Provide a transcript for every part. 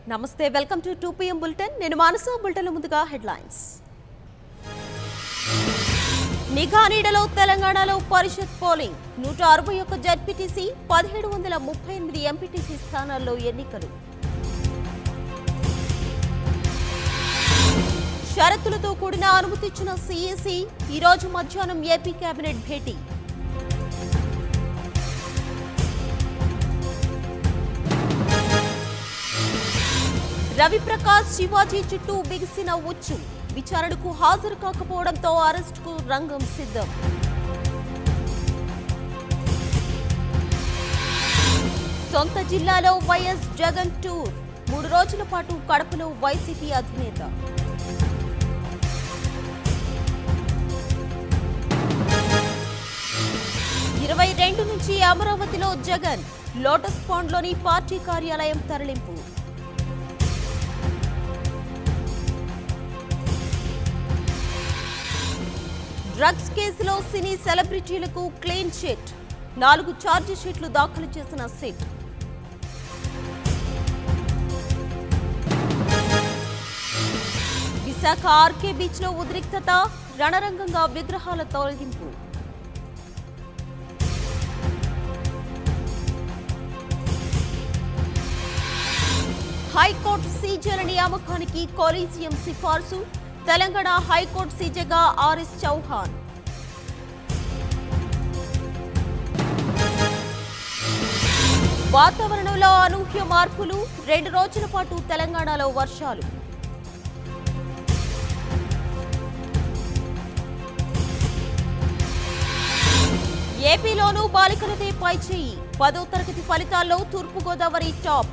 నమస్తే welcome to two PM bulletin నేను Manasa bulletin ముందుగా హెడ్లైన్స్ నిఘా నీడలో తెలంగాణలో పరిషత్ పోలింగ్ నూట అరవై ఒక్క జడ్పీటీసీ పదిహేడు వందల ముప్పై ఎనిమిది ఎంపీటీసీ స్థానాల్లో ఎన్నికలు షరతులతో కూడిన అనుమతిచ్చిన సీఏసీ ఈ రోజు మధ్యాహ్నం ఏపీ కేబినెట్ భేటీ రవిప్రకాష్ శివాజీ చుట్టూ బిగిసిన ఉచ్చు విచారణకు హాజరు కాకపోవడంతో అరెస్టుకు రంగం సిద్ధం సొంత జిల్లాలో వైఎస్ జగన్ టూర్ మూడు రోజుల పాటు కడపలో వైసీపీ అధినేత ఇరవై రెండు నుంచి అమరావతిలో జగన్ లోటస్ పాండ్లోని పార్టీ కార్యాలయం తరలింపు డ్రగ్స్ కేసులో సినీ సెలబ్రిటీలకు క్లీన్ చిట్ నాలుగు ఛార్జ్ షీట్లు దాఖలు చేసిన సిట్ విశాఖ ఆర్కే బీచ్ లో ఉద్రిక్తత రణరంగంగా విగ్రహాల తొలగింపు హైకోర్టు సీజేల నియామకానికి కొలీజియం సిఫార్సు తెలంగాణ హైకోర్టు సీజేగా ఆర్ఎస్ చౌహాన్ వాతావరణంలో అనూహ్య మార్పులు రెండు రోజుల పాటు తెలంగాణలో వర్షాలు ఏపీలోనూ బాలికలదే పైచేయి పదో తరగతి ఫలితాల్లో తూర్పుగోదావరి టాప్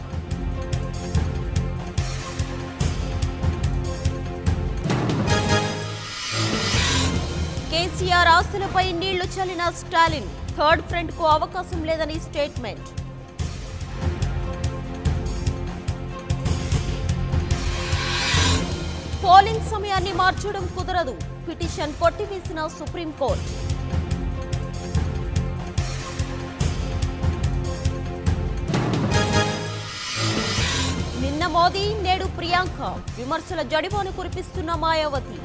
కేసీఆర్ ఆస్తులపై నీళ్లు చల్లిన స్టాలిన్ థర్డ్ ఫ్రంట్ కు అవకాశం లేదని స్టేట్మెంట్ పోలింగ్ సమయాన్ని మార్చడం కుదరదు పిటిషన్ కొట్టివేసిన సుప్రీంకోర్టు నిన్న మోదీ నేడు ప్రియాంక విమర్శల జడివాను కురిపిస్తున్న మాయావతి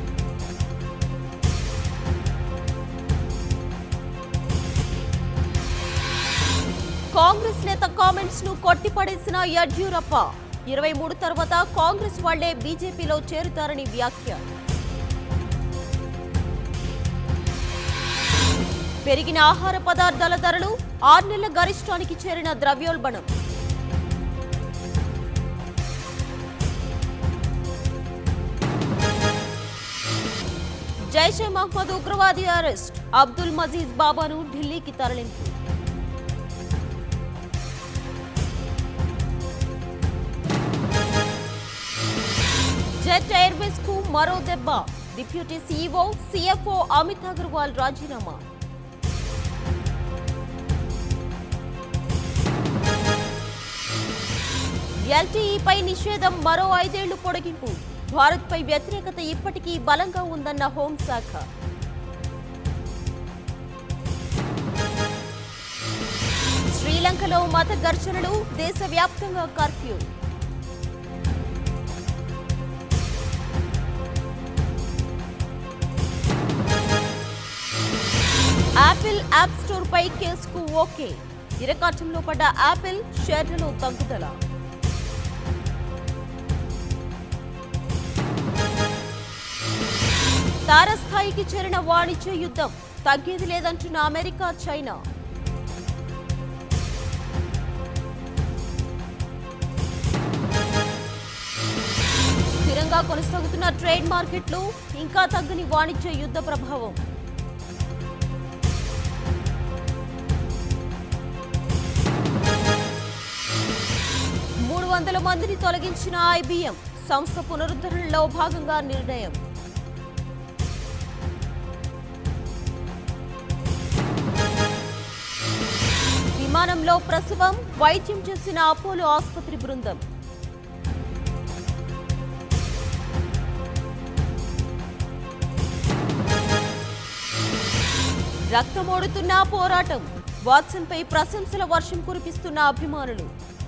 కాంగ్రెస్ నేత కామెంట్స్ ను కొట్టిపడేసిన యడ్యూరప్ప ఇరవై మూడు తర్వాత కాంగ్రెస్ వాళ్లే బీజేపీలో చేరుతారని వ్యాఖ్య పెరిగిన ఆహార పదార్థాల ధరలు ఆరు నెలల గరిష్టానికి చేరిన ద్రవ్యోల్బణం జైషే మహ్మద్ ఉగ్రవాది అరెస్ట్ అబ్దుల్ మజీద్ బాబాను ఢిల్లీకి తరలింపు జెట్ ఎయిర్వేస్ కు మరో దెబ్బ deputy CEO CFO Amit Agarwal రాజీనామా ఎల్టీఈపై నిషేధం మరో ఐదేళ్లు పొడిగింపు భారత్పై వ్యతిరేకత ఇప్పటికీ బలంగా ఉందన్న హోంశాఖ శ్రీలంకలో మత ఘర్షణలు దేశవ్యాప్తంగా కర్ఫ్యూ యాపిల్ యాప్ స్టోర్ పై కేసుకు ఓకే ఇరకాటంలో పడ్డ యాపిల్ షేర్లలో తగ్గుదల తారస్థాయికి చేరిన వాణిజ్య యుద్ధం తగ్గేది లేదంటున్న అమెరికా చైనా స్థిరంగా కొనసాగుతున్న ట్రేడ్ మార్కెట్లు ఇంకా తగ్గని వాణిజ్య యుద్ధ ప్రభావం మూడు వందల మందిని తొలగించిన ఐబీఎం సంస్థ పునరుద్ధరణలో భాగంగా నిర్ణయం విమానంలో ప్రసవం వైద్యం చేసిన అపోలో ఆసుపత్రి బృందం రక్తమోడుతున్న పోరాటం వాట్సన్ పై ప్రశంసల వర్షం కురిపిస్తున్న అభిమానులు